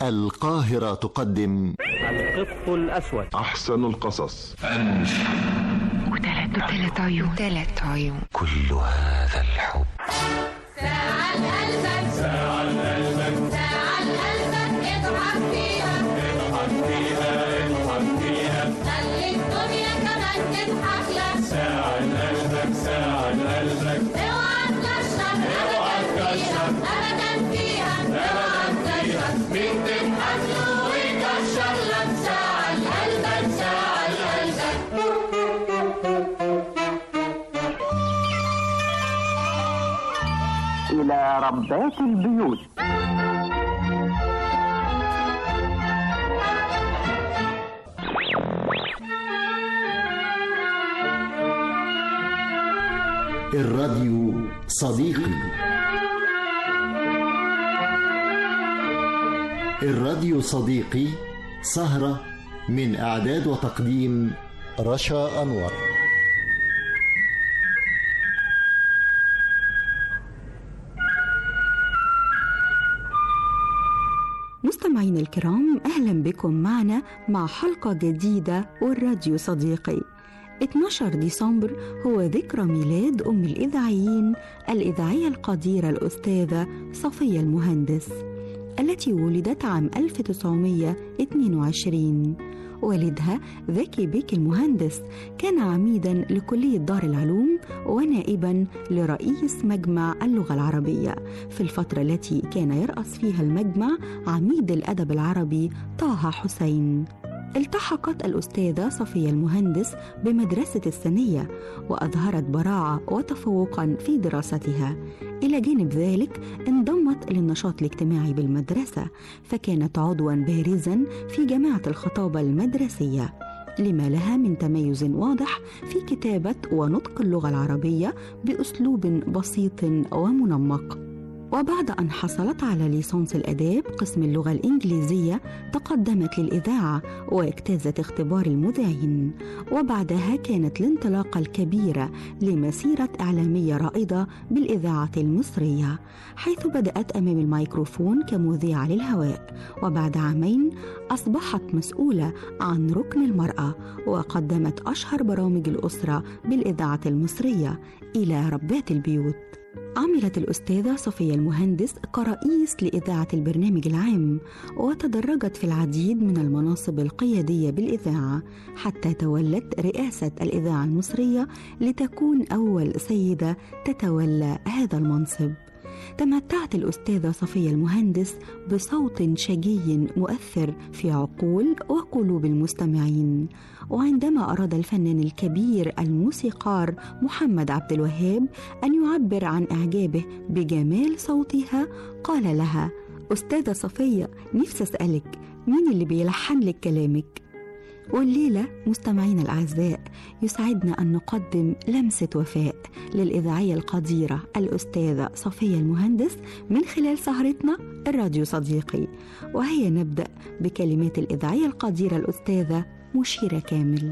القاهرة تقدم القط الأسود أحسن القصص وثلاث عيون ثلاث عيون كل هذا الحب ساعة قلبك ساعة قلبك ساعة قلبك اضحك فيها اضحك فيها اضحك فيها خلي الدنيا كمان تضحك لك ساعة قلبك ساعة قلبك اوعى تكشر ابدا فيها ابدا فيها اوعى تكشر مين تضحك له ويكشر لك ساعة قلبك ساعة قلبك إلى ربات البيوت الراديو صديقي الراديو صديقي سهرة من إعداد وتقديم رشا أنور مستمعين الكرام أهلا بكم معنا مع حلقة جديدة والراديو صديقي 12 ديسمبر هو ذكرى ميلاد أم الإذاعيين الإذاعية القديرة الأستاذة صفية المهندس التي ولدت عام 1922 والدها ذكي بيك المهندس كان عميدا لكلية دار العلوم ونائبا لرئيس مجمع اللغة العربية في الفترة التي كان يرأس فيها المجمع عميد الأدب العربي طه حسين التحقت الأستاذة صفية المهندس بمدرسة الثانية وأظهرت براعة وتفوقا في دراستها إلى جانب ذلك انضمت للنشاط الاجتماعي بالمدرسة فكانت عضوا بارزا في جماعة الخطابة المدرسية لما لها من تميز واضح في كتابة ونطق اللغة العربية بأسلوب بسيط ومنمق وبعد أن حصلت على ليسانس الآداب قسم اللغة الإنجليزية تقدمت للإذاعة واجتازت اختبار المذيعين وبعدها كانت الانطلاقة الكبيرة لمسيرة إعلامية رائدة بالإذاعة المصرية حيث بدأت أمام الميكروفون كمذيعة للهواء وبعد عامين أصبحت مسؤولة عن ركن المرأة وقدمت أشهر برامج الأسرة بالإذاعة المصرية إلى ربات البيوت عملت الأستاذة صفية المهندس كرئيس لإذاعة البرنامج العام وتدرجت في العديد من المناصب القيادية بالإذاعة حتى تولت رئاسة الإذاعة المصرية لتكون أول سيدة تتولى هذا المنصب تمتعت الأستاذة صفية المهندس بصوت شجي مؤثر في عقول وقلوب المستمعين وعندما أراد الفنان الكبير الموسيقار محمد عبد الوهاب أن يعبر عن إعجابه بجمال صوتها قال لها أستاذة صفية نفسي أسألك مين اللي بيلحن لك كلامك؟ والليلة مستمعينا الأعزاء يسعدنا أن نقدم لمسة وفاء للإذاعية القديرة الأستاذة صفية المهندس من خلال سهرتنا الراديو صديقي وهيا نبدأ بكلمات الإذاعية القديرة الأستاذة مشيرة كامل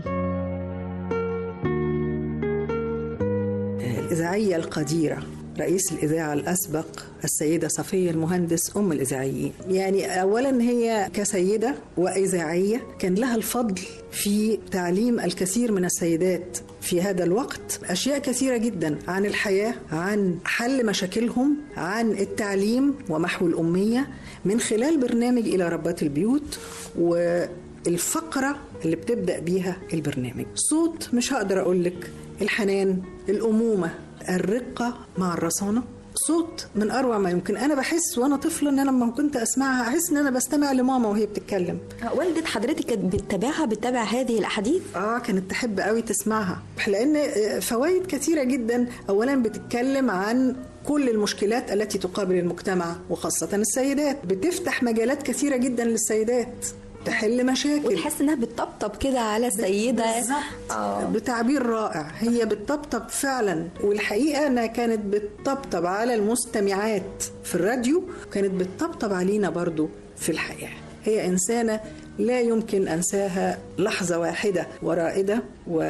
الإذاعية القديرة رئيس الإذاعة الأسبق السيدة صفية المهندس أم الإذاعيين يعني أولا هي كسيدة وإذاعية كان لها الفضل في تعليم الكثير من السيدات في هذا الوقت أشياء كثيرة جدا عن الحياة عن حل مشاكلهم عن التعليم ومحو الأمية من خلال برنامج إلى ربات البيوت والفقرة اللي بتبدأ بيها البرنامج صوت مش هقدر أقول لك الحنان الأمومة الرقة مع الرصانة صوت من اروع ما يمكن انا بحس وانا طفله ان انا لما كنت اسمعها احس ان انا بستمع لماما وهي بتتكلم والدة حضرتك كانت بتتابعها بتتابع هذه الأحاديث؟ اه كانت تحب قوي تسمعها لان فوائد كثيره جدا اولا بتتكلم عن كل المشكلات التي تقابل المجتمع وخاصه السيدات بتفتح مجالات كثيره جدا للسيدات تحل مشاكل وتحس انها بتطبطب كده على السيده بالظبط بتعبير رائع هي بتطبطب فعلا والحقيقه انها كانت بتطبطب على المستمعات في الراديو وكانت بتطبطب علينا برضو في الحياه هي إنسانة لا يمكن أنساها لحظة واحدة ورائدة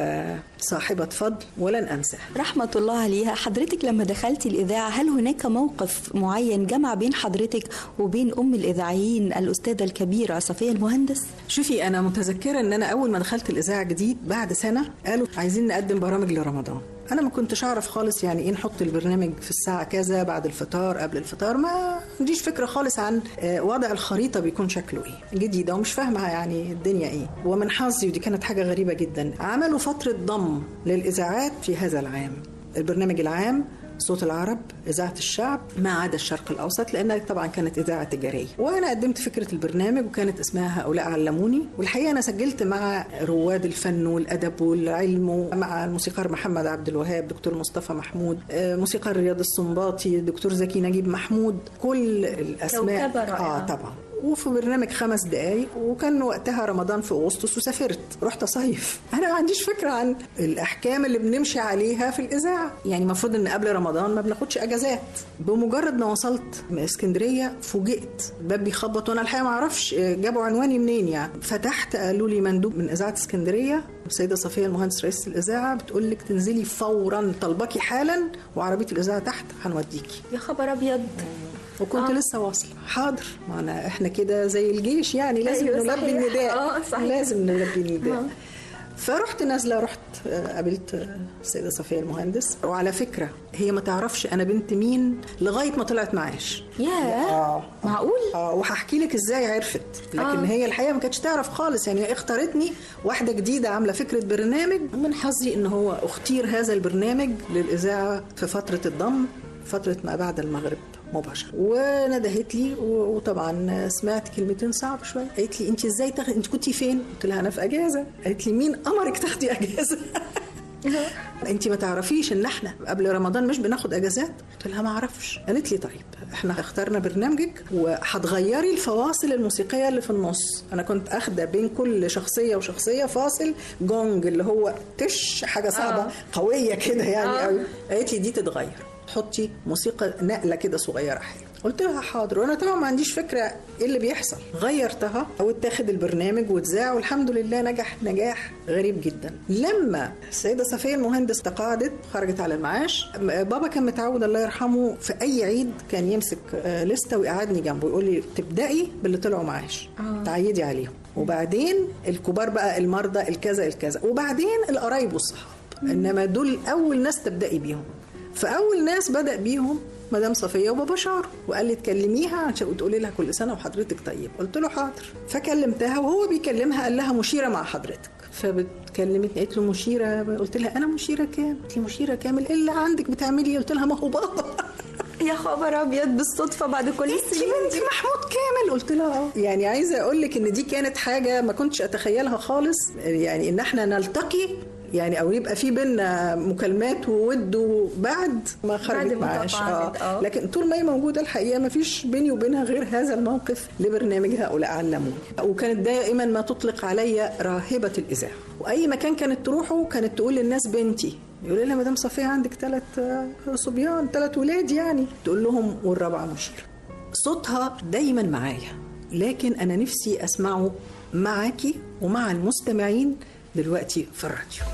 وصاحبة فضل ولن أنساها رحمة الله عليها حضرتك لما دخلتي الإذاعة هل هناك موقف معين جمع بين حضرتك وبين أم الإذاعيين الأستاذة الكبيرة صفية المهندس؟ شوفي أنا متذكرة إن أنا أول ما دخلت الإذاعة جديد بعد سنة قالوا عايزين نقدم برامج لرمضان انا ما كنتش اعرف خالص يعني ايه نحط البرنامج في الساعه كذا بعد الفطار قبل الفطار ما عنديش فكره خالص عن آه، وضع الخريطه بيكون شكله ايه جديده ومش فاهمه يعني الدنيا ايه ومن حظي ودي كانت حاجه غريبه جدا عملوا فتره ضم للاذاعات في هذا العام البرنامج العام صوت العرب إذاعة الشعب ما عدا الشرق الأوسط لأنها طبعا كانت إذاعة تجارية وأنا قدمت فكرة البرنامج وكانت اسمها هؤلاء علموني والحقيقة أنا سجلت مع رواد الفن والأدب والعلم ومع الموسيقار محمد عبد الوهاب دكتور مصطفى محمود آه، موسيقار رياض السنباطي دكتور زكي نجيب محمود كل الأسماء كوكبة رائعة. آه طبعا وفي برنامج خمس دقايق وكان وقتها رمضان في اغسطس وسافرت رحت اصيف انا ما عنديش فكره عن الاحكام اللي بنمشي عليها في الاذاعه يعني المفروض ان قبل رمضان ما بناخدش اجازات بمجرد ما وصلت من اسكندريه فوجئت باب بيخبط وانا الحقيقه ما اعرفش جابوا عنواني منين يعني فتحت قالوا لي مندوب من اذاعه اسكندريه السيده صفيه المهندس رئيس الاذاعه بتقول لك تنزلي فورا طلبكي حالا وعربيه الاذاعه تحت هنوديكي يا خبر أبيض وكنت آه. لسه واصله حاضر ما انا احنا كده زي الجيش يعني لازم أيوة أيوة صحيح. نلبي النداء آه، صحيح. لازم نلبي النداء آه. فرحت نازله رحت آه، قابلت آه، السيده صفيه المهندس وعلى فكره هي ما تعرفش انا بنت مين لغايه ما طلعت معاش ياه اه معقول؟ اه وهحكي لك ازاي عرفت لكن آه. آه. هي الحقيقه ما كانتش تعرف خالص يعني هي اختارتني واحده جديده عامله فكره برنامج من حظي ان هو اختير هذا البرنامج للاذاعه في فتره الضم فتره ما بعد المغرب مباشرة وندهت لي و- وطبعا سمعت كلمتين صعب شويه قالت لي انت ازاي تاخدي انت كنتي فين قلت لها انا في اجازه قالت لي مين امرك تاخدي اجازه انت ما تعرفيش ان احنا قبل رمضان مش بناخد اجازات قلت لها ما اعرفش قالت لي طيب احنا اخترنا برنامجك وهتغيري الفواصل الموسيقيه اللي في النص انا كنت اخده بين كل شخصيه وشخصيه فاصل جونج اللي هو تش حاجه صعبه آه. قويه كده يعني آه. قوي قالت لي دي تتغير تحطي موسيقى نقله كده صغيره حلوه قلت لها حاضر وانا طبعا ما عنديش فكره ايه اللي بيحصل غيرتها واتاخد البرنامج واتذاع والحمد لله نجح نجاح غريب جدا لما السيده صفيه المهندس تقاعدت خرجت على المعاش بابا كان متعود الله يرحمه في اي عيد كان يمسك آه، لسته ويقعدني جنبه يقول لي تبداي باللي طلعوا معاش تعيدي عليهم وبعدين الكبار بقى المرضى الكذا الكذا وبعدين القرايب والصحاب انما دول اول ناس تبداي بيهم فاول ناس بدا بيهم مدام صفيه وبابا شار وقال لي تكلميها عشان وتقولي لها كل سنه وحضرتك طيب قلت له حاضر فكلمتها وهو بيكلمها قال لها مشيره مع حضرتك فبتكلمتني قالت له مشيره قلت لها انا مشيره كام قالت لي مشيره كامل ايه اللي عندك بتعملي قلت لها ما هو بابا يا خبر أبيض بالصدفة بعد كل انت السنين بنتي محمود كامل قلت لها اه يعني عايزه اقول لك ان دي كانت حاجه ما كنتش اتخيلها خالص يعني ان احنا نلتقي يعني او يبقى في بينا مكالمات وود وبعد ما خرجت ما معاش تقاعدت، آه. لكن طول ما هي موجوده الحقيقه ما فيش بيني وبينها غير هذا الموقف لبرنامج هؤلاء علموني وكانت دائما ما تطلق علي راهبه الاذاعه واي مكان كانت تروحه كانت تقول للناس بنتي يقول لها مدام صفيه عندك ثلاث صبيان ثلاث ولاد يعني تقول لهم والرابعه مشيره صوتها دايما معايا لكن انا نفسي اسمعه معاكي ومع المستمعين دلوقتي في الراديو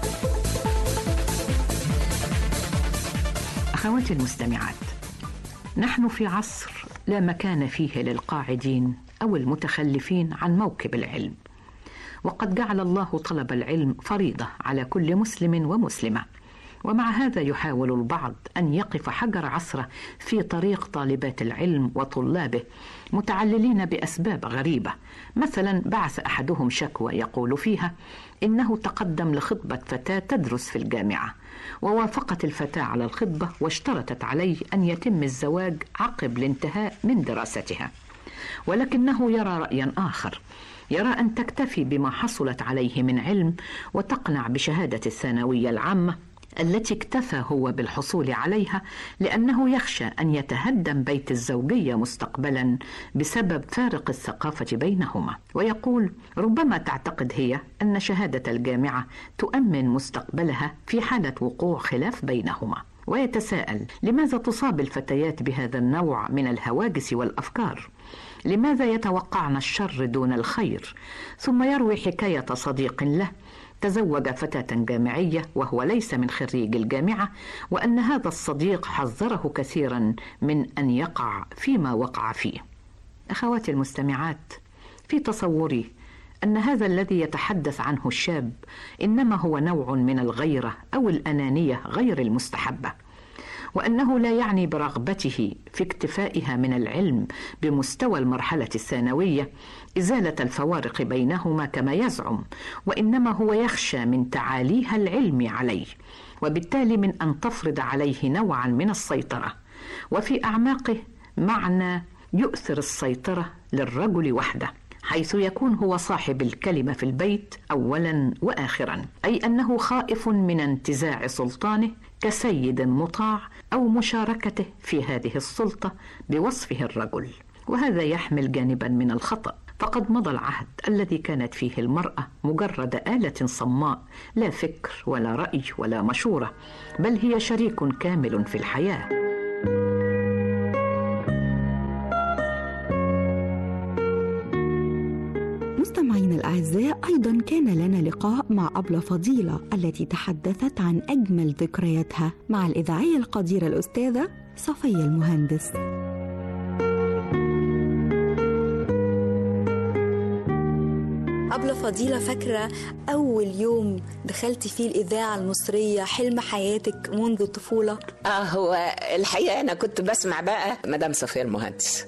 أخواتي المستمعات نحن في عصر لا مكان فيه للقاعدين أو المتخلفين عن موكب العلم وقد جعل الله طلب العلم فريضة على كل مسلم ومسلمة ومع هذا يحاول البعض أن يقف حجر عصره في طريق طالبات العلم وطلابه متعللين بأسباب غريبة مثلا بعث أحدهم شكوى يقول فيها إنه تقدم لخطبة فتاة تدرس في الجامعة ووافقت الفتاة على الخطبة واشترطت عليه أن يتم الزواج عقب الانتهاء من دراستها ولكنه يرى رأيا آخر يرى أن تكتفي بما حصلت عليه من علم وتقنع بشهادة الثانوية العامة التي اكتفى هو بالحصول عليها لأنه يخشى أن يتهدم بيت الزوجية مستقبلا بسبب فارق الثقافة بينهما ويقول ربما تعتقد هي أن شهادة الجامعة تؤمن مستقبلها في حالة وقوع خلاف بينهما ويتساءل لماذا تصاب الفتيات بهذا النوع من الهواجس والافكار لماذا يتوقعن الشر دون الخير ثم يروي حكايه صديق له تزوج فتاه جامعيه وهو ليس من خريج الجامعه وان هذا الصديق حذره كثيرا من ان يقع فيما وقع فيه اخواتي المستمعات في تصوري ان هذا الذي يتحدث عنه الشاب انما هو نوع من الغيره او الانانيه غير المستحبه وانه لا يعني برغبته في اكتفائها من العلم بمستوى المرحله الثانويه ازاله الفوارق بينهما كما يزعم وانما هو يخشى من تعاليها العلم عليه وبالتالي من ان تفرض عليه نوعا من السيطره وفي اعماقه معنى يؤثر السيطره للرجل وحده حيث يكون هو صاحب الكلمه في البيت اولا واخرا اي انه خائف من انتزاع سلطانه كسيد مطاع او مشاركته في هذه السلطه بوصفه الرجل وهذا يحمل جانبا من الخطا فقد مضى العهد الذي كانت فيه المراه مجرد اله صماء لا فكر ولا راي ولا مشوره بل هي شريك كامل في الحياه مستمعينا الأعزاء أيضا كان لنا لقاء مع أبلة فضيلة التي تحدثت عن أجمل ذكرياتها مع الإذاعية القديرة الأستاذة صفية المهندس أبلة فضيلة فاكرة أول يوم دخلتي فيه الإذاعة المصرية حلم حياتك منذ الطفولة اه هو الحقيقه انا كنت بسمع بقى مدام صفيه المهندس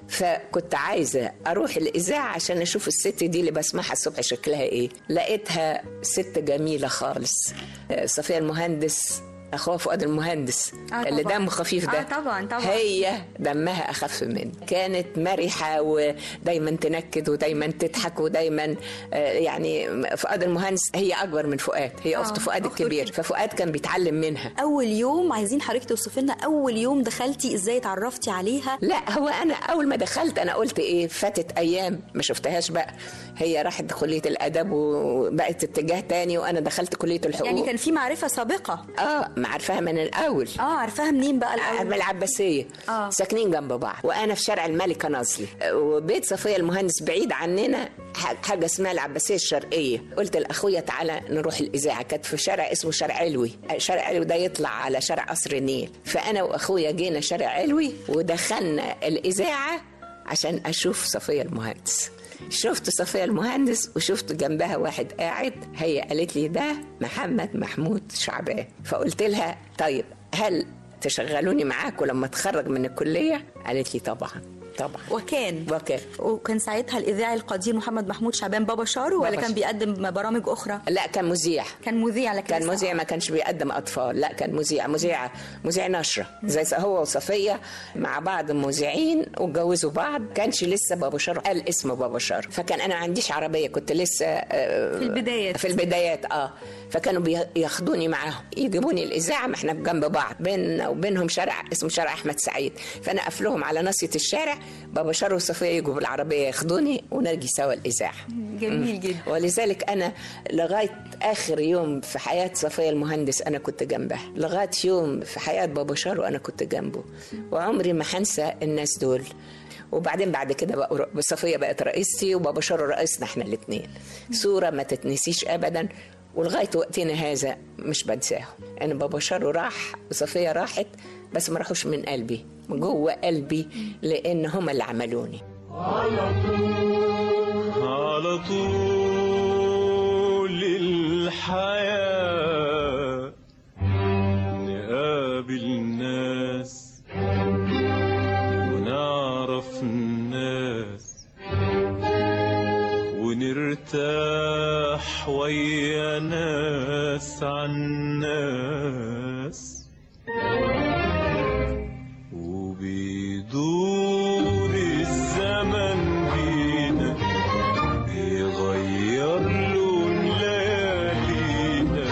فكنت عايزه اروح الاذاعه عشان اشوف الست دي اللي بسمعها الصبح شكلها ايه لقيتها ست جميله خالص آه، صفيه المهندس اخوها فؤاد المهندس آه اللي طبعاً. دمه خفيف ده آه طبعاً، طبعاً. هي دمها اخف مني كانت مرحه ودايما تنكد ودايما تضحك ودايما آه، يعني فؤاد المهندس هي اكبر من فؤاد هي اخت آه، فؤاد أخته الكبير ففؤاد كان بيتعلم منها أول يوم عايزين حضرتك توصفي لنا أول يوم دخلتي إزاي اتعرفتي عليها لا هو انا اول ما دخلت انا قلت ايه فاتت ايام ما شفتهاش بقى هي راحت كليه الادب وبقت اتجاه تاني وانا دخلت كليه الحقوق يعني كان في معرفة سابقة اه ما عارفاها من الاول اه عارفاها منين بقى من الأول العباسيه آه. ساكنين جنب بعض وانا في شارع الملكه ناصلي وبيت صفيه المهندس بعيد عننا ح- حاجه اسمها العباسيه الشرقيه قلت لاخويا تعالى نروح الاذاعه كانت في شارع اسمه شارع علوي شارع علوي ده يطلع على شارع قصر النيل فانا واخويا جينا شارع علوي ودخلنا الاذاعه عشان اشوف صفيه المهندس شفت صفية المهندس وشفت جنبها واحد قاعد هي قالت لي ده محمد محمود شعبان فقلت لها طيب هل تشغلوني معاكم لما اتخرج من الكلية قالت لي طبعا طبعا وكان وكان وكان ساعتها الإذاعي القدير محمد محمود شعبان بابا شارو ولا بابا كان شارو. بيقدم برامج أخرى لا كان مذيع كان مذيع لكن كان لسه- مذيع ما كانش بيقدم اطفال لا كان مذيع مذيع مذيع نشره زي هو وصفيه مع بعض مذيعين واتجوزوا بعض كانش لسه بابا شارو قال اسم بابا شارو فكان انا ما عنديش عربيه كنت لسه آه، في البدايات. في البدايات اه فكانوا بياخدوني معاهم يجيبوني الاذاعه ما احنا جنب بعض بيننا وبينهم شارع اسمه شارع احمد سعيد فانا اقفلهم على ناصيه الشارع بابا شارو وصفيه يجوا بالعربيه ياخدوني ونرجي سوا الاذاعه جميل جدا ولذلك انا لغايه اخر يوم في حياه صفيه المهندس انا كنت جنبها لغايه يوم في حياه بابا شارو انا كنت جنبه وعمري ما هنسى الناس دول وبعدين بعد كده بقى صفيه بقت رئيستي وبابا شارو رئيسنا احنا الاثنين صوره ما تتنسيش ابدا ولغايه وقتنا هذا مش بنساهم انا بابا شارو راح وصفيه راحت بس ما راحوش من قلبي من جوه قلبي لان هم اللي عملوني على طول الحياة نقابل ناس ونعرف الناس ونرتاح ويا ناس عن ناس وبيدور الزمن بينا بيغير لون ليالينا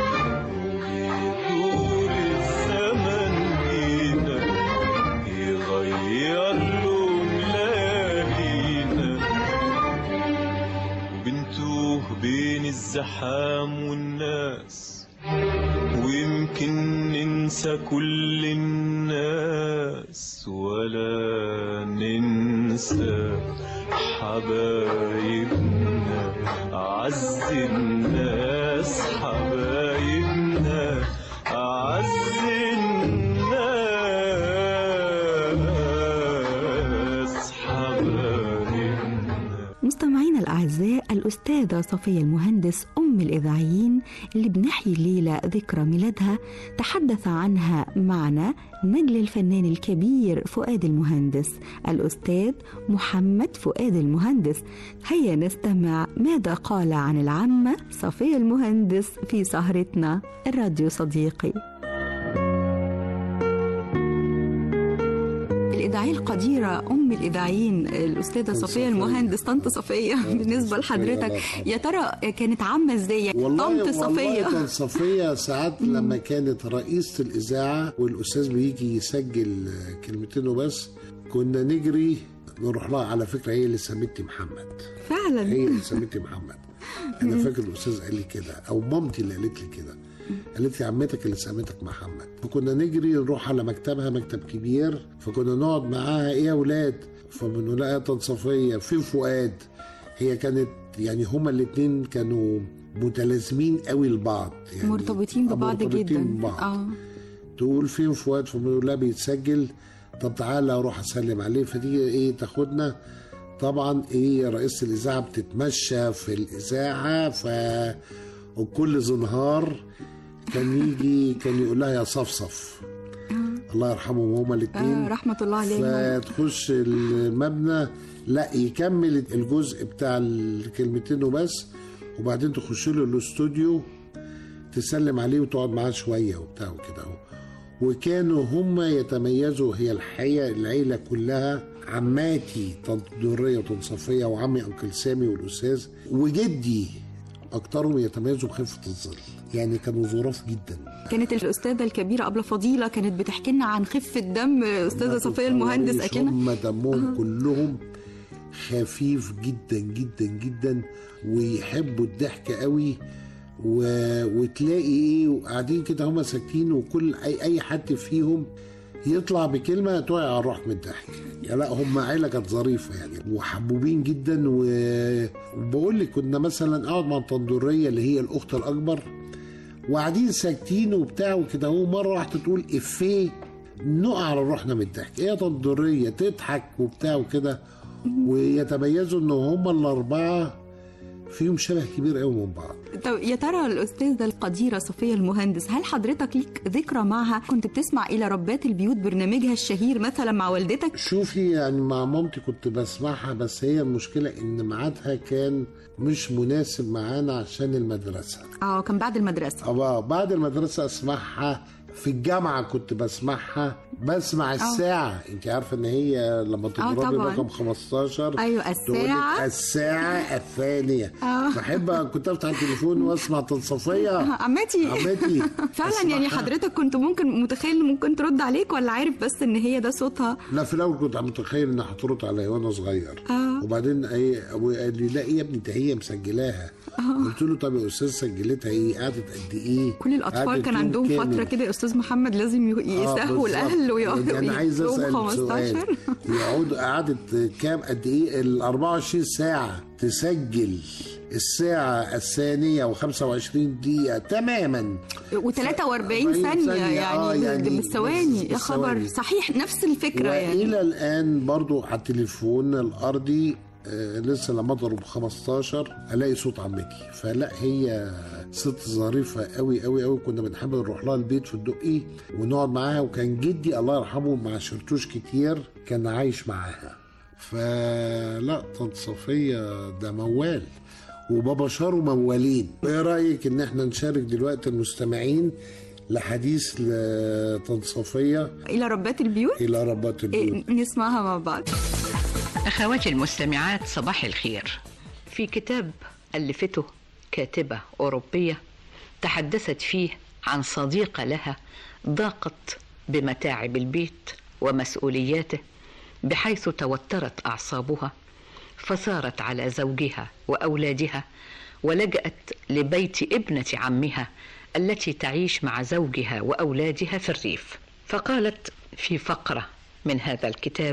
وبيدور الزمن بينا بيغير لون ليالينا وبنتوه بين الزحام والناس ويمكن ننسى كل الناس ولا ننسى ننسى حبايبنا أعز الناس حبايبنا أعز الناس حبايبنا مستمعينا الأعزاء الأستاذة صفية المهندس أم الإذاعيين اللي بنحيي الليلة ذكرى ميلادها تحدث عنها معنا نجل الفنان الكبير فؤاد المهندس الأستاذ محمد فؤاد المهندس هيا نستمع ماذا قال عن العمة صفية المهندس في سهرتنا الراديو صديقي الإذاعية القديرة أم الإذاعيين الأستاذة صفية المهندس طنط صفية بالنسبة لحضرتك يا ترى كانت عامة إزاي طنط والله صفية طنط صفية ساعات لما كانت رئيسة الإذاعة والأستاذ بيجي يسجل كلمتين وبس كنا نجري نروح لها على فكرة هي اللي سمتني محمد فعلا هي اللي سمتني محمد أنا فاكر الأستاذ قال لي كده أو مامتي اللي قالت لي كده قالت لي عمتك اللي سمتك محمد فكنا نجري نروح على مكتبها مكتب كبير فكنا نقعد معاها ايه يا ولاد فبنقول لها يا طنط صفيه فين فؤاد هي كانت يعني هما الاتنين كانوا متلازمين قوي لبعض يعني مرتبطين آه، ببعض مرتبطين جدا ببعض. اه تقول فين فؤاد فبنقول لها بيتسجل طب تعالى اروح اسلم عليه فتيجي ايه تاخدنا طبعا ايه رئيسة الاذاعه بتتمشى في الاذاعه ف وكل زنهار كان يجي كان يقول لها يا صفصف الله يرحمهم هما الاثنين آه، رحمة الله عليهم. فتخش المبنى لا يكمل الجزء بتاع الكلمتين وبس وبعدين تخش له الاستوديو تسلم عليه وتقعد معاه شويه وبتاع وكده اهو وكانوا هم يتميزوا هي الحقيقه العيله كلها عماتي طنط دريه وطنط صفيه وعمي انكل سامي والاستاذ وجدي اكترهم يتميزوا بخفه الظل يعني كانوا ظراف جدا كانت الأستاذة الكبيرة أبلة فضيلة كانت بتحكي لنا عن خفة دم أستاذة صفية المهندس أكيد هم دمهم كلهم خفيف جدا جدا جدا ويحبوا الضحك قوي و... وتلاقي ايه وقاعدين كده هم ساكتين وكل اي اي حد فيهم يطلع بكلمه تقع على الروح من الضحك يا لا هم عيله كانت ظريفه يعني وحبوبين جدا و... وبقول لك كنا مثلا اقعد مع الطندوريه اللي هي الاخت الاكبر وقاعدين ساكتين وبتاع وكده هو مره واحده تقول افيه نقع على روحنا من الضحك ايه يا طندوريه تضحك وبتاع وكده ويتميزوا ان هم الاربعه فيهم شبه كبير قوي من بعض طب يا ترى الأستاذة القديرة صفية المهندس هل حضرتك ليك ذكرى معها كنت بتسمع إلى ربات البيوت برنامجها الشهير مثلا مع والدتك شوفي يعني مع مامتي كنت بسمعها بس هي المشكله ان ميعادها كان مش مناسب معانا عشان المدرسه اه كان بعد المدرسة اه بعد المدرسه اسمعها في الجامعة كنت بسمعها بسمع الساعة انت عارفة ان هي لما تضربي طبعاً. رقم 15 أيوة، تقولك الساعة. الساعة الثانية آه. بحب كنت افتح التليفون واسمع تنصفية عمتي عمتي فعلا يعني أسمعها. حضرتك كنت ممكن متخيل إن ممكن ترد عليك ولا عارف بس ان هي ده صوتها لا في الاول كنت متخيل انها هترد عليا وانا صغير آه. وبعدين ايه ابويا قال لي لا ايه يا ابني ده هي مسجلاها آه. قلت له طب يا استاذ سجلتها ايه قعدت قد ايه كل الاطفال قعدت كان يوم عندهم كامل. فتره كده يا استاذ محمد لازم ي- يسهوا بالظبط. الاهل ويقعدوا انا عايز يجيبوا اسال 15 سؤال يقعدوا قعدت كام قد ايه ال 24 ساعه تسجل الساعة الثانية و25 دقيقة تماما و43 ثانية آه، يعني, يعني بالثواني يا خبر بالثواني. صحيح نفس الفكرة يعني والى الان برضو على التليفون الارضي آه، لسه لما اضرب 15 الاقي صوت عمتي فلا هي ست ظريفه قوي قوي قوي كنا بنحب نروح لها البيت في الدقي ونقعد معاها وكان جدي الله يرحمه ما عشرتوش كتير كان عايش معاها فلا طنط صفيه ده موال وبابا شارو موالين ايه رايك ان احنا نشارك دلوقتي المستمعين لحديث لطنط صفيه الى ربات البيوت الى ربات البيوت إيه، نسمعها مع بعض أخواتي المستمعات صباح الخير في كتاب ألفته كاتبة أوروبية تحدثت فيه عن صديقة لها ضاقت بمتاعب البيت ومسؤولياته بحيث توترت أعصابها فصارت على زوجها وأولادها ولجأت لبيت ابنة عمها التي تعيش مع زوجها وأولادها في الريف فقالت في فقرة من هذا الكتاب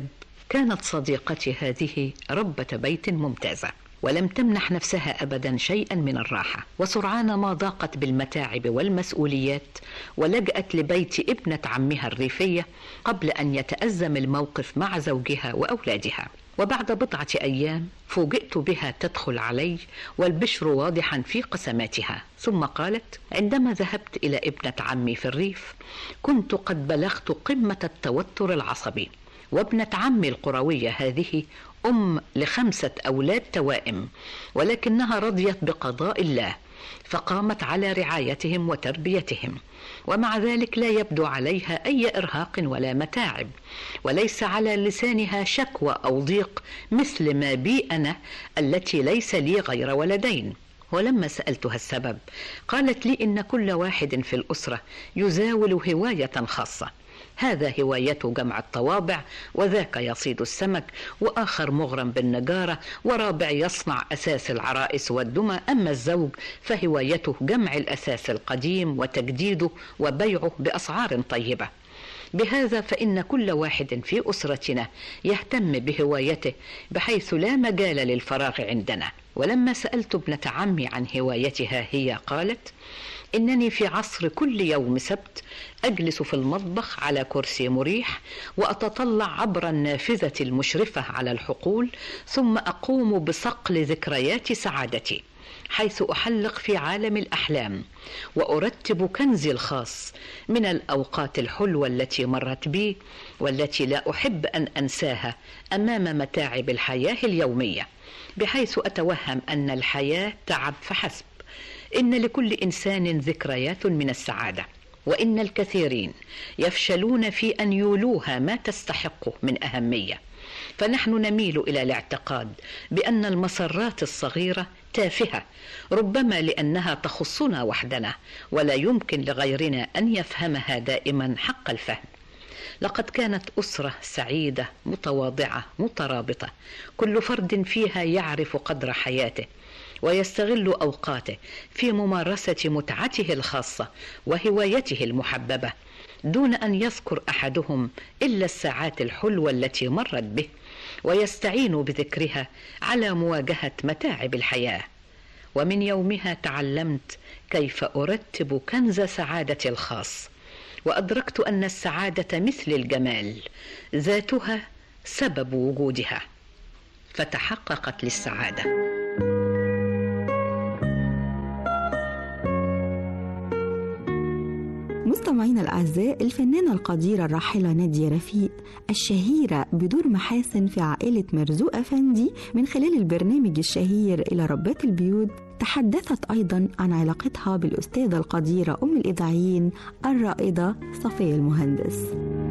كانت صديقتي هذه ربة بيت ممتازة ولم تمنح نفسها ابدا شيئا من الراحه وسرعان ما ضاقت بالمتاعب والمسؤوليات ولجات لبيت ابنه عمها الريفيه قبل ان يتازم الموقف مع زوجها واولادها وبعد بضعه ايام فوجئت بها تدخل علي والبشر واضحا في قسماتها ثم قالت عندما ذهبت الى ابنه عمي في الريف كنت قد بلغت قمه التوتر العصبي وابنه عمي القرويه هذه ام لخمسه اولاد توائم ولكنها رضيت بقضاء الله فقامت على رعايتهم وتربيتهم ومع ذلك لا يبدو عليها اي ارهاق ولا متاعب وليس على لسانها شكوى او ضيق مثل ما بي انا التي ليس لي غير ولدين ولما سالتها السبب قالت لي ان كل واحد في الاسره يزاول هوايه خاصه هذا هوايته جمع الطوابع وذاك يصيد السمك واخر مغرم بالنجاره ورابع يصنع اساس العرائس والدمى اما الزوج فهوايته جمع الاساس القديم وتجديده وبيعه باسعار طيبه بهذا فإن كل واحد في أسرتنا يهتم بهوايته بحيث لا مجال للفراغ عندنا ولما سألت ابنة عمي عن هوايتها هي قالت إنني في عصر كل يوم سبت أجلس في المطبخ على كرسي مريح وأتطلع عبر النافذة المشرفة على الحقول ثم أقوم بصقل ذكريات سعادتي حيث احلق في عالم الاحلام وارتب كنزي الخاص من الاوقات الحلوه التي مرت بي والتي لا احب ان انساها امام متاعب الحياه اليوميه بحيث اتوهم ان الحياه تعب فحسب ان لكل انسان ذكريات من السعاده وان الكثيرين يفشلون في ان يولوها ما تستحق من اهميه فنحن نميل الى الاعتقاد بان المسرات الصغيره تافهه ربما لانها تخصنا وحدنا ولا يمكن لغيرنا ان يفهمها دائما حق الفهم لقد كانت اسره سعيده متواضعه مترابطه كل فرد فيها يعرف قدر حياته ويستغل اوقاته في ممارسه متعته الخاصه وهوايته المحببه دون ان يذكر احدهم الا الساعات الحلوه التي مرت به ويستعين بذكرها على مواجهه متاعب الحياه ومن يومها تعلمت كيف ارتب كنز سعادتي الخاص وادركت ان السعاده مثل الجمال ذاتها سبب وجودها فتحققت للسعاده مستمعينا الأعزاء الفنانة القديرة الراحلة نادية رفيق الشهيرة بدور محاسن في عائلة مرزوق أفندي من خلال البرنامج الشهير إلى ربات البيوت تحدثت أيضا عن علاقتها بالأستاذة القديرة أم الإذاعيين الرائدة صفية المهندس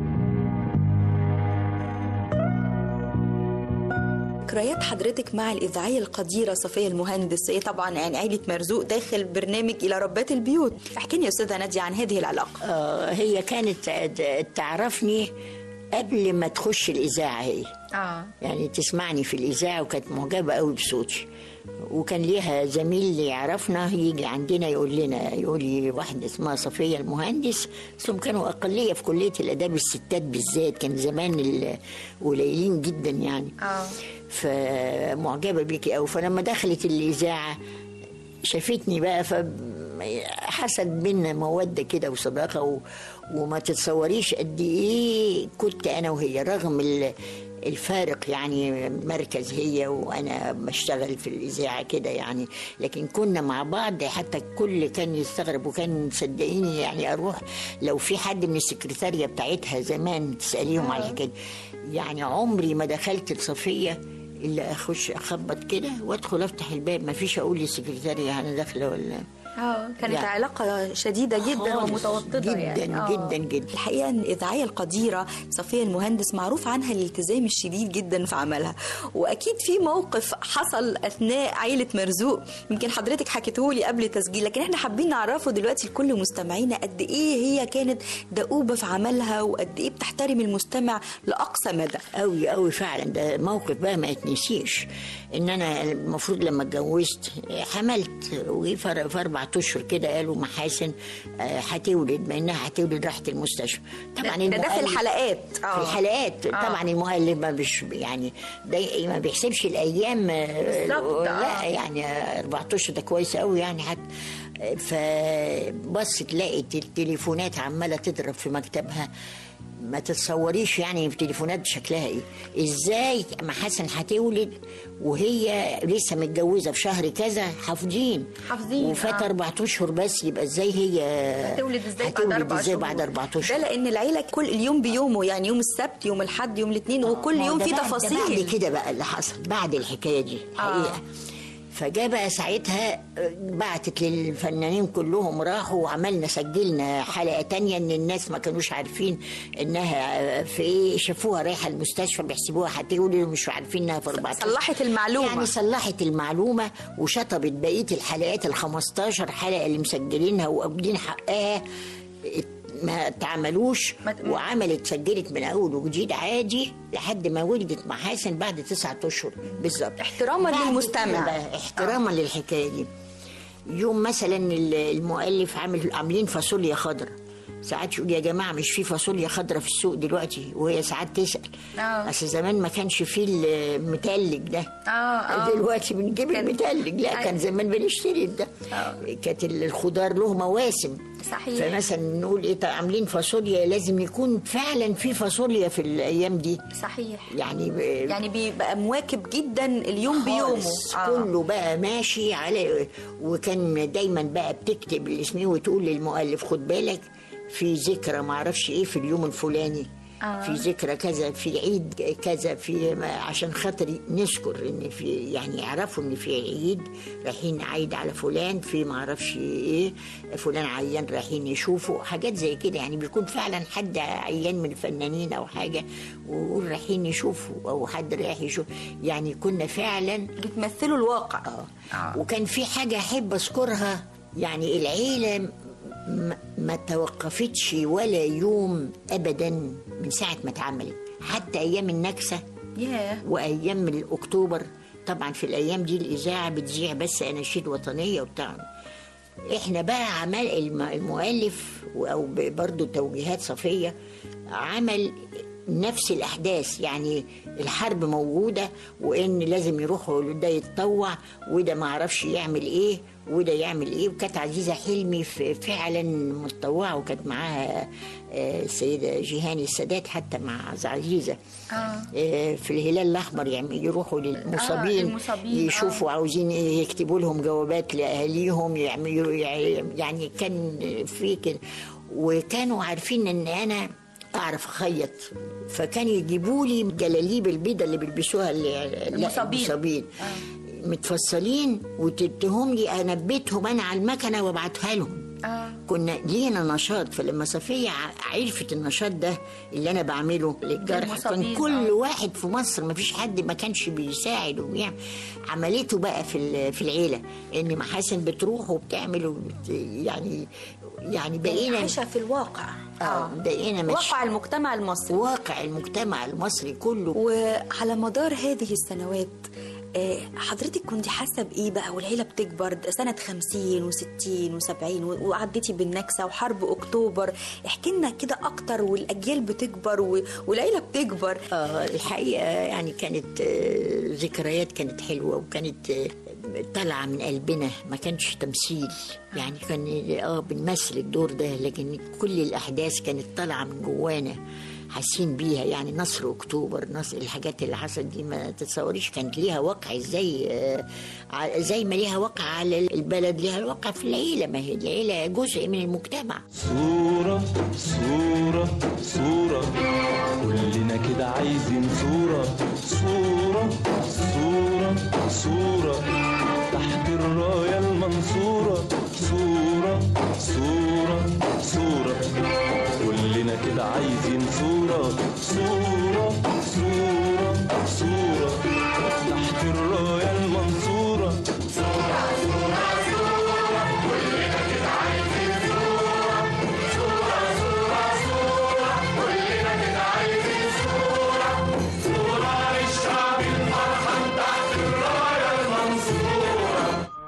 ذكريات حضرتك مع الإذاعية القديرة صفية المهندس هي طبعا يعني عائلة مرزوق داخل برنامج إلى ربات البيوت احكي لي يا أستاذة نادية عن هذه العلاقة آه هي كانت تعرفني قبل ما تخش الإذاعة هي آه. يعني تسمعني في الإذاعة وكانت معجبة قوي بصوتي وكان ليها زميل يعرفنا يجي عندنا يقول لنا يقول لي واحدة اسمها صفية المهندس ثم كانوا أقلية في كلية الآداب الستات بالذات كان زمان قليلين جدا يعني آه. فمعجبة بيكي قوي فلما دخلت الإذاعة شافتني بقى فحست بينا مودة كده وصداقة و... وما تتصوريش قد إيه كنت أنا وهي رغم ال... الفارق يعني مركز هي وانا بشتغل في الاذاعه كده يعني لكن كنا مع بعض حتى الكل كان يستغرب وكان صدقيني يعني اروح لو في حد من السكرتاريه بتاعتها زمان تساليهم على الحكايه يعني عمري ما دخلت لصفيه الا اخش اخبط كده وادخل افتح الباب ما فيش اقول للسكرتاريه انا داخله ولا اه كانت يعني علاقة شديدة جدا ومتوطدة جدا يعني. آه. جدا جدا الحقيقة ان الإذاعية القديرة صفية المهندس معروف عنها الالتزام الشديد جدا في عملها وأكيد في موقف حصل أثناء عائلة مرزوق يمكن حضرتك حكيته لي قبل التسجيل لكن احنا حابين نعرفه دلوقتي لكل مستمعينا قد إيه هي كانت دؤوبة في عملها وقد إيه بتحترم المستمع لأقصى مدى قوي قوي فعلا ده موقف بقى ما تتنسيش ان انا المفروض لما اتجوزت حملت وفي في اربع اشهر كده قالوا محاسن آه، هتولد ما انها هتولد راحت المستشفى طبعا ده- ده في المؤلف- الحلقات. في آه. الحلقات آه. طبعا المؤلف ما بيش يعني ده ما بيحسبش الايام آه، بالظبط، لا آه. يعني 14 ده كويس قوي يعني حتى فبصت لقت التليفونات عماله تضرب في مكتبها ما تتصوريش يعني التليفونات شكلها ايه ازاي محاسن هتولد وهي لسه متجوزه في شهر كذا حافظين حافظين، وفات آه. اربع اشهر بس يبقى ازاي هي هتولد ازاي بعد هتولد اربع ازاي شهور بعد اربع ده اشهر لان العيله كل اليوم بيومه يعني يوم السبت يوم الاحد يوم الاثنين وكل ما هو يوم ده في بعد- ده بعد تفاصيل كده بقى اللي حصل بعد الحكايه دي حقيقه فجاء بقى ساعتها بعتت للفنانين كلهم راحوا وعملنا سجلنا حلقه تانية ان الناس ما كانوش عارفين انها في ايه شافوها رايحه المستشفى بيحسبوها هتولد ومش عارفين انها في 14 صلحت المعلومة. يعني صلحت المعلومه وشطبت بقيه الحلقات ال 15 حلقه اللي مسجلينها واخدين حقها ما تعملوش وعملت سجلت من اول وجديد عادي لحد ما ولدت محاسن بعد تسعة اشهر بالظبط احتراما بعد للمستمع. كده بقى احتراما للحكايه دي يوم مثلا المؤلف عامل عاملين فاصوليا خضراء ساعات يقول يا جماعه مش في فاصوليا خضراء في السوق دلوقتي وهي ساعات تسال آه. اصل زمان ما كانش فيه المتلج ده اه اه دلوقتي بنجيب المتلج لا كان زمان بنشتري ده كانت الخضار له مواسم صحيح. فمثلا نقول ايه طيب عاملين فاصوليا لازم يكون فعلا في فاصوليا في الايام دي صحيح يعني ب... يعني بيبقى مواكب جدا اليوم بيومه خالص. كله بقى ماشي على وكان دايما بقى بتكتب الاسم وتقول للمؤلف خد بالك في ذكرى معرفش ايه في اليوم الفلاني آه. في ذكرى كذا في عيد كذا في ما- عشان خاطر نذكر ان في يعني يعرفوا ان في عيد رايحين عيد على فلان في معرفش ايه فلان عيان رايحين يشوفوا حاجات زي كده يعني بيكون فعلا حد عيان من الفنانين او حاجه ويقول رايحين يشوفوا او حد رايح يشوف يعني كنا فعلا بتمثلوا الواقع آه. وكان في حاجه احب اذكرها يعني العيله م- ما توقفتش ولا يوم ابدا من ساعه ما اتعملت حتى ايام النكسه ياه وايام الاكتوبر طبعا في الايام دي الاذاعه بتذيع بس اناشيد وطنيه وبتاع احنا بقى عمل الم- المؤلف او ب- برضو توجيهات صفيه عمل نفس الاحداث يعني الحرب موجوده وان لازم يروحوا ده يتطوع وده ما عرفش يعمل ايه وده يعمل ايه وكانت عزيزه حلمي ف- فعلا متطوعه وكانت معاها آه، السيده جيهان السادات حتى مع عزيزه اه آه، في الهلال الاحمر يعني يروحوا للمصابين للمصابين، يشوفوا عاوزين إيه، يكتبوا لهم جوابات لاهاليهم يعملوا يعني كان في كده وكانوا عارفين ان انا اعرف اخيط فكانوا يجيبوا لي الجلاليب البيضاء اللي بيلبسوها اللي لا، المصابين. المصابين متفصلين وتديهم لي انبتهم انا على المكنه وابعتها لهم اه كنا لينا نشاط فلما صفية ع- عرفت النشاط ده اللي أنا بعمله للجرح للمصابين، كان كل آه. واحد في مصر ما فيش حد ما كانش بيساعد وبيعمل عملته بقى في ال- في العيلة إن محاسن بتروح وبتعمل وبت يعني يعني بقينا عايشه في الواقع اه بقينا مش واقع المجتمع المصري واقع المجتمع المصري كله وعلى مدار هذه السنوات آه، حضرتك كنت حاسه بايه بقى والعيله بتكبر ده سنه 50 و60 و70 وعديتي بالنكسه وحرب اكتوبر احكي لنا كده اكتر والاجيال بتكبر و- والعيله بتكبر آه الحقيقة يعني كانت آه، ذكريات كانت حلوة وكانت آه، طالعة من قلبنا ما كانش تمثيل يعني كان اه بنمثل الدور ده لكن كل الأحداث كانت طالعة من جوانا حاسين بيها يعني نصر اكتوبر نصر الحاجات اللي حصلت دي ما تتصوريش كانت ليها وقع ازاي آه، ع- زي ما ليها وقع على البلد ليها وقع في العيله ما هي العيله جزء من المجتمع صورة صورة صورة كلنا كده عايزين صورة صورة صورة صورة تحت الراية المنصورة صورة صورة صورة كلنا كده عايزين صورة صورة صورة صورة تحت الراية المنصورة صورة صورة صورة كلنا كده عايزين صورة صورة صورة صورة كلنا كده عايزين صورة صورة للشعب الفرحان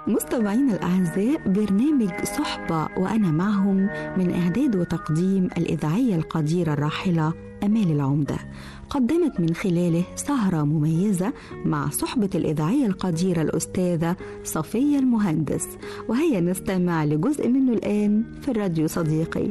مستمعينا الأعزاء برنامج صحبة وأنا معهم من إعداد وتقديم الإذاعية القديرة الراحلة أمال العمدة قدمت من خلاله سهرة مميزة مع صحبة الإذاعية القديرة الأستاذة صفية المهندس وهيا نستمع لجزء منه الآن في الراديو صديقي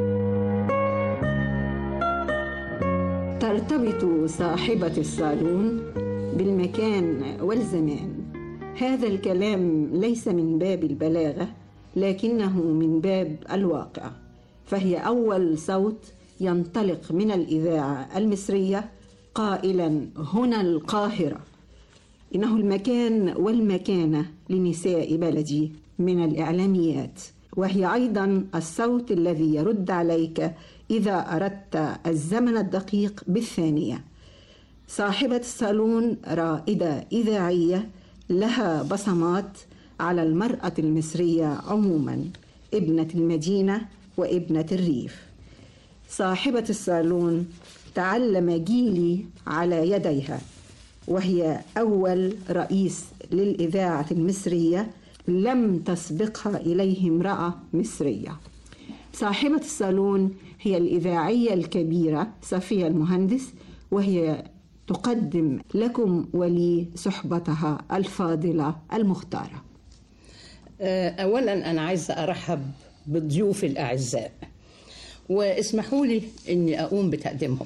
ترتبط صاحبة الصالون بالمكان والزمان هذا الكلام ليس من باب البلاغة لكنه من باب الواقع فهي أول صوت ينطلق من الإذاعة المصرية قائلا هنا القاهرة إنه المكان والمكانة لنساء بلدي من الإعلاميات وهي أيضا الصوت الذي يرد عليك إذا أردت الزمن الدقيق بالثانية صاحبة الصالون رائدة إذاعية لها بصمات على المرأة المصرية عموما ابنة المدينة وابنة الريف صاحبة الصالون تعلم جيلي على يديها وهي أول رئيس للإذاعة المصرية لم تسبقها إليه امرأة مصرية صاحبة الصالون هي الإذاعية الكبيرة صفية المهندس وهي تقدم لكم ولي صحبتها الفاضلة المختارة أولا أنا عايزة أرحب بضيوفي الأعزاء واسمحوا لي أني أقوم بتقديمهم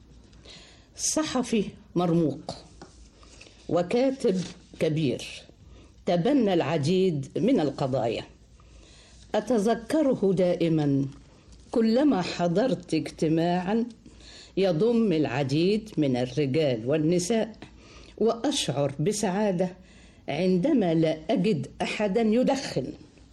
صحفي مرموق وكاتب كبير تبنى العديد من القضايا أتذكره دائما كلما حضرت اجتماعا يضم العديد من الرجال والنساء واشعر بسعاده عندما لا اجد احدا يدخن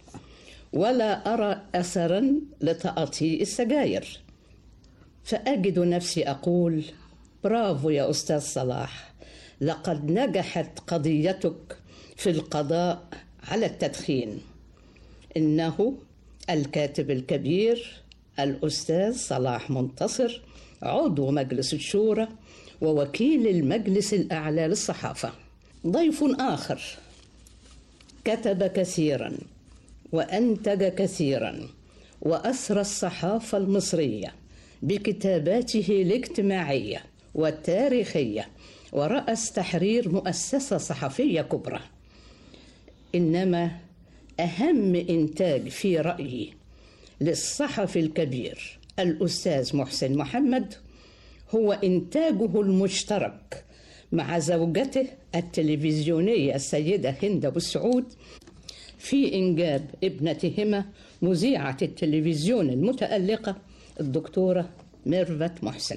ولا ارى اثرا لتعاطي السجاير فاجد نفسي اقول برافو يا استاذ صلاح لقد نجحت قضيتك في القضاء على التدخين انه الكاتب الكبير الاستاذ صلاح منتصر عضو مجلس الشورى ووكيل المجلس الاعلى للصحافه ضيف اخر كتب كثيرا وانتج كثيرا واسرى الصحافه المصريه بكتاباته الاجتماعيه والتاريخيه ورأس تحرير مؤسسه صحفيه كبرى انما اهم انتاج في رايي للصحفي الكبير الأستاذ محسن محمد هو إنتاجه المشترك مع زوجته التلفزيونية السيدة هند أبو السعود في إنجاب ابنتهما مذيعة التلفزيون المتألقة الدكتورة ميرفت محسن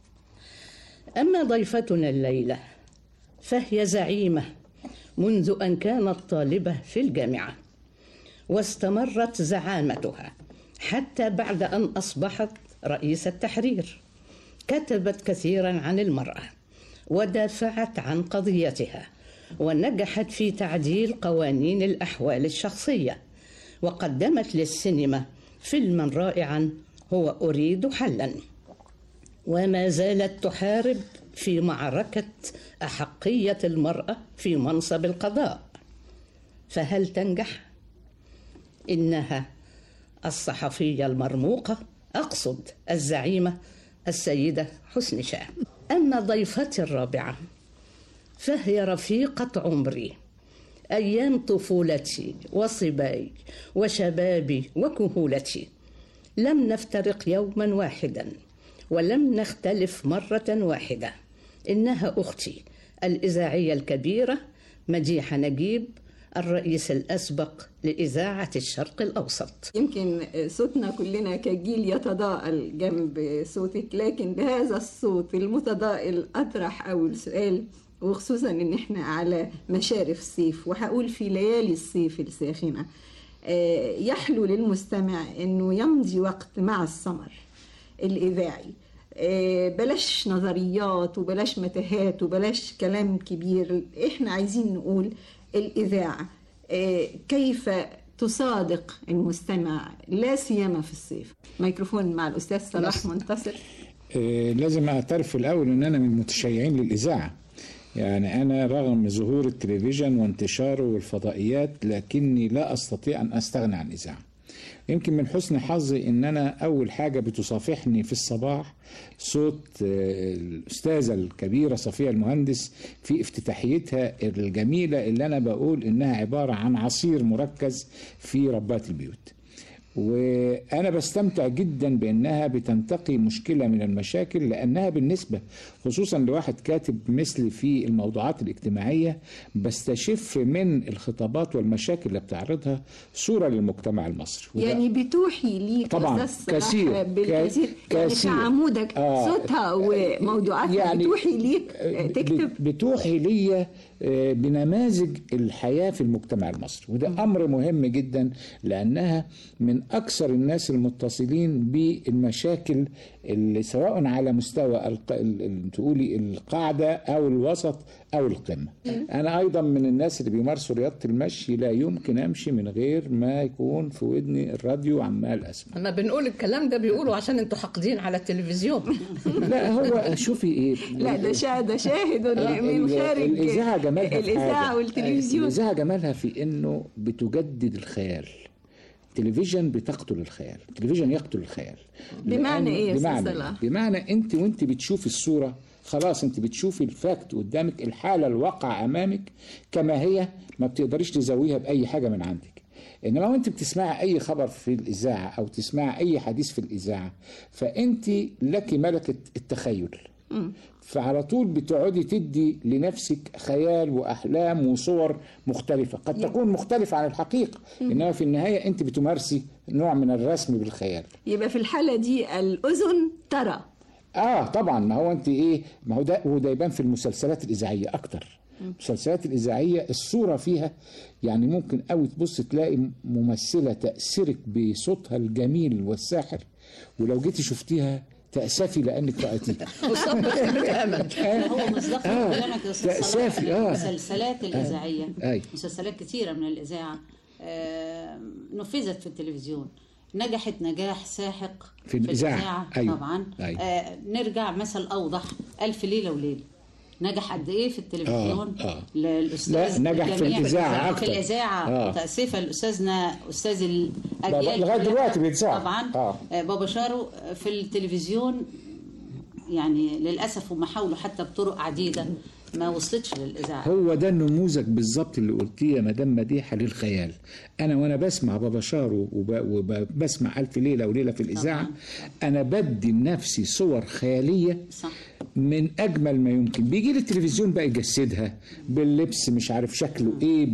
أما ضيفتنا الليلة فهي زعيمة منذ أن كانت طالبة في الجامعة واستمرت زعامتها حتى بعد أن أصبحت رئيس التحرير كتبت كثيرا عن المرأة ودافعت عن قضيتها ونجحت في تعديل قوانين الأحوال الشخصية وقدمت للسينما فيلما رائعا هو أريد حلا وما زالت تحارب في معركة أحقية المرأة في منصب القضاء فهل تنجح؟ إنها الصحفية المرموقة أقصد الزعيمة السيدة حسن شاه أما ضيفتي الرابعة فهي رفيقة عمري أيام طفولتي وصباي وشبابي وكهولتي لم نفترق يوما واحدا ولم نختلف مرة واحدة إنها أختي الإذاعية الكبيرة مديحة نجيب الرئيس الأسبق لإذاعة الشرق الأوسط يمكن صوتنا كلنا كجيل يتضاءل جنب صوتك لكن بهذا الصوت المتضاءل أطرح أول سؤال وخصوصا ان احنا على مشارف الصيف وهقول في ليالي الصيف الساخنه يحلو للمستمع انه يمضي وقت مع السمر الاذاعي بلاش نظريات وبلاش متاهات وبلاش كلام كبير احنا عايزين نقول الاذاعه كيف تصادق المستمع لا سيما في الصيف ميكروفون مع الاستاذ صلاح منتصر لازم اعترف الاول ان انا من المتشيعين للاذاعه يعني أنا رغم ظهور التلفزيون وانتشاره والفضائيات لكني لا أستطيع أن أستغنى عن إذاعة يمكن من حسن حظي ان انا اول حاجه بتصافحني في الصباح صوت آه، الاستاذه الكبيره صفيه المهندس في افتتاحيتها الجميله اللي انا بقول انها عباره عن عصير مركز في ربات البيوت وانا بستمتع جدا بانها بتنتقي مشكله من المشاكل لانها بالنسبه خصوصا لواحد كاتب مثلي في الموضوعات الاجتماعيه بستشف من الخطابات والمشاكل اللي بتعرضها صوره للمجتمع المصري وده- يعني بتوحي ليك طبعاً، أستاذ صلاح كثير، بالكثير ك- يعني كثير. في عمودك آه. صوتها وموضوعاتها يعني- بتوحي ليك تكتب بت- بتوحي لي آه، بنماذج الحياة في المجتمع المصري وده أمر مهم جدا لأنها من أكثر الناس المتصلين بالمشاكل اللي سواء على مستوى الق... ال- ال- تقولي القاعدة أو الوسط أو القمة أنا أيضا من الناس اللي بيمارسوا رياضة المشي لا يمكن أمشي من غير ما يكون في ودني الراديو عمال أسمع اما بنقول الكلام ده بيقولوا عشان انتوا حاقدين على التلفزيون لا هو شوفي ايه لا ده شاهد ده شاهد آه، من ال- خارج الإذاعة جمالها في الإذاعة حاجة. والتلفزيون الإذاعة جمالها في إنه بتجدد الخيال التلفزيون بتقتل الخيال التلفزيون يقتل الخيال بمعنى لأن- إيه يا أستاذ بمعنى صلاح؟ بمعنى انت وانت بتشوفي الصوره خلاص انت بتشوفي الفاكت قدامك الحاله الواقع امامك كما هي ما بتقدريش تزويها باي حاجه من عندك انما لو انت بتسمعي اي خبر في الاذاعه او تسمعي اي حديث في الاذاعه فانت لك ملكه التخيل فعلى طول بتقعدي تدي لنفسك خيال واحلام وصور مختلفه قد تكون مختلفه عن الحقيقه انما في النهايه انت بتمارسي نوع من الرسم بالخيال يبقى في الحالة دي الأذن ترى اه طبعا ما هو انت ايه ما هو ده وده يبان في المسلسلات الاذاعيه اكتر المسلسلات الاذاعيه الصوره فيها يعني ممكن قوي تبص تلاقي ممثله تاثرك بصوتها الجميل والساحر ولو جيتي شفتيها تأسفي لأنك رأيتيها هو مصداق آه. كلامك يا استاذ تأسفي، صلاح آه. المسلسلات الاذاعيه أي. مسلسلات كثيره من الاذاعه آه، نفذت في التلفزيون نجحت نجاح ساحق في الإذاعة. أيوة. طبعا أيوة. آه نرجع مثل اوضح الف ليله وليله نجح قد ايه في التلفزيون آه، آه. للاستاذ لا، نجح في الجميع. الإذاعة في أكتر. الاذاعه آه. تاسفا لاستاذنا استاذ بابا- الاجيال لغاية كلها. دلوقتي بيتذاع. طبعا آه. آه، بابا شارو في التلفزيون يعني للاسف هم حاولوا حتى بطرق عديده ما وصلتش للاذاعه هو ده النموذج بالظبط اللي قلتيه يا مدام مديحه للخيال انا وانا بسمع بابا شارو وب- وبسمع الف ليله وليله في الاذاعه انا بدي لنفسي صور خياليه صح. من اجمل ما يمكن بيجي لي التلفزيون بقى يجسدها باللبس مش عارف شكله ايه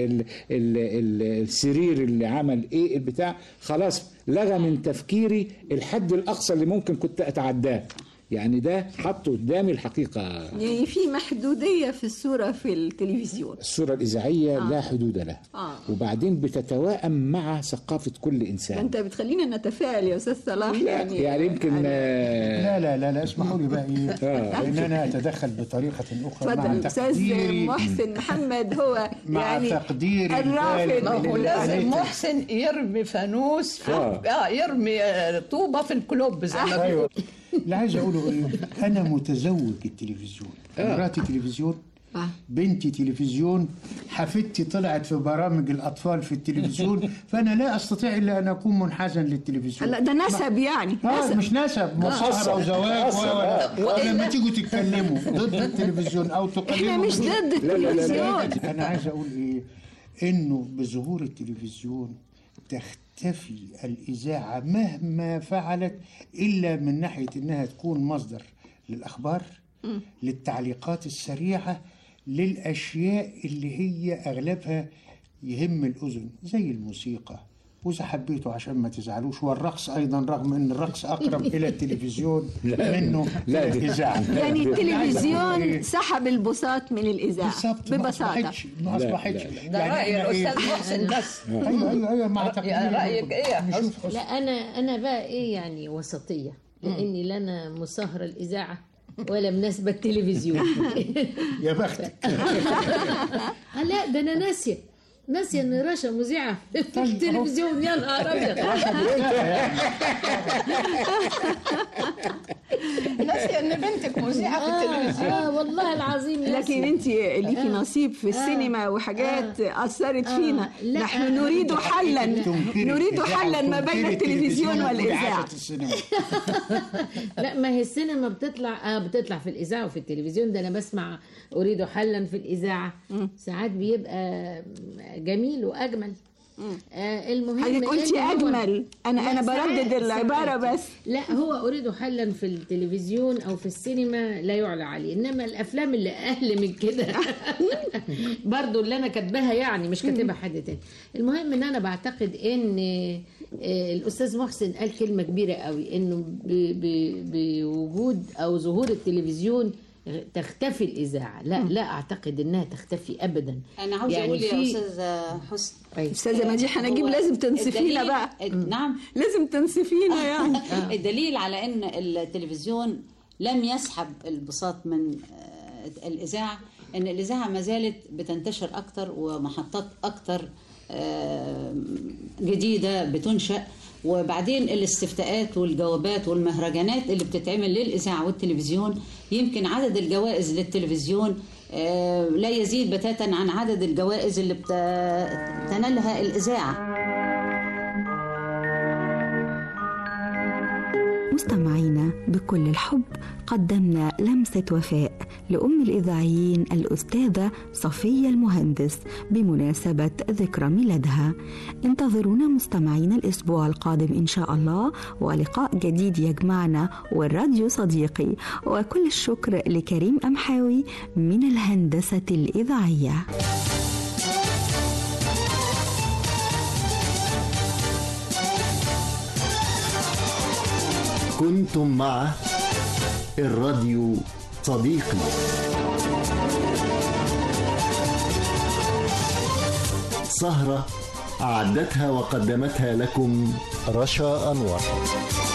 بالسرير اللي عمل ايه البتاع خلاص لغى من تفكيري الحد الاقصى اللي ممكن كنت اتعداه يعني ده حط قدامي الحقيقه يعني في محدودية في الصورة في التلفزيون الصورة الإذاعية آه. لا حدود لها آه. وبعدين بتتوائم مع ثقافة كل ده إنسان أنت بتخلينا نتفائل يا أستاذ صلاح يعني يعني يمكن آه، لا لا لا لا اسمحوا لي بقى ايه آه. ان انا اتدخل بطريقه اخرى مع اتفضل أستاذ تقديري محسن محمد هو مع يعني تقديري الرافد البالغ ما هو للي لازم عليه محسن يرمي فانوس في آه. اه يرمي آه، طوبه في الكلوب زي ما ايوه بيقولوا اللي عايز اقوله ايه انا متزوج التلفزيون آه. مراتي تلفزيون بنتي تلفزيون حفيدتي طلعت في برامج الاطفال في التلفزيون فانا لا استطيع الا ان اكون منحازا للتلفزيون لا ده نسب يعني اه نسب. مش نسب مصاهره حصل. وزواج حصل. و- آه. و- وإلا- ولما تيجوا تتكلموا ضد التلفزيون او تقللوا إحنا مش من- ضد لا، لا، لا، لا. التلفزيون. انا عايز اقول ايه انه بظهور التلفزيون تختفي الاذاعه مهما فعلت الا من ناحيه انها تكون مصدر للاخبار للتعليقات السريعه للاشياء اللي هي اغلبها يهم الاذن زي الموسيقى واذا حبيته عشان ما تزعلوش والرقص ايضا رغم ان الرقص اقرب الى التلفزيون لا. منه لا. الى الاذاعه يعني عايز أقول التلفزيون إيه؟ سحب البساط من الإذاعة بالظبط ما ببساطة اصبحتش ما اصبحتش ده رأي الأستاذ محسن بس ايوه ايوه ايوه مع يا تقديري رأيك إيه يا حسن؟ لا انا انا بقى ايه يعني وسطيه لاني لا انا مسهره الاذاعه ولا مناسبه التلفزيون يا بختك آه لا ده انا ناسيه ناسيه ان رشا مذيعه في التلفزيون يا نهار ابيض ناسيه ان بنتك مذيعه في التلفزيون اه والله العظيم لكن انت ليكي آه. نصيب في السينما وحاجات اثرت آه. فينا لا، نحن آه. نريد حلا نريد حلا ما بين التلفزيون والاذاعه لا ما هي السينما بتطلع اه بتطلع في الاذاعه وفي التلفزيون ده انا بسمع اريد حلا في الاذاعه ساعات بيبقى جميل واجمل آه المهم حضرتك قلتي إن هو- أجمل. أنا- لا، أنا بردد ساعات- العبارة ساعات. بس. لا هو اريد حلا في التلفزيون او في السينما لا يعلى عليه انما الافلام اللي اقل من كده برضو اللي انا كاتباها يعني مش كاتبها حد تاني المهم ان انا بعتقد ان آه، الاستاذ محسن قال كلمه كبيره قوي انه ب- ب- بوجود او ظهور التلفزيون تختفي الاذاعه لا لا اعتقد انها تختفي ابدا انا عاوزه يعني اقول يا في- استاذ حسن استاذه مديحه نجيب هو لازم تنصفينا الدليل- بقى نعم لازم تنصفينا يعني الدليل على ان التلفزيون لم يسحب البساط من آه، الاذاعه ان الاذاعه ما زالت بتنتشر اكتر ومحطات اكتر آه، جديده بتنشا وبعدين الاستفتاءات والجوابات والمهرجانات اللي بتتعمل للاذاعه والتلفزيون يمكن عدد الجوائز للتلفزيون آه، لا يزيد بتاتا عن عدد الجوائز اللي بتنالها الاذاعه مستمعينا بكل الحب قدمنا لمسة وفاء لأم الإذاعيين الأستاذة صفية المهندس بمناسبة ذكرى ميلادها انتظرونا مستمعينا الأسبوع القادم إن شاء الله ولقاء جديد يجمعنا والراديو صديقي وكل الشكر لكريم أمحاوي من الهندسة الإذاعية كنتم مع الراديو صديقي سهرة أعدتها وقدمتها لكم رشا أنور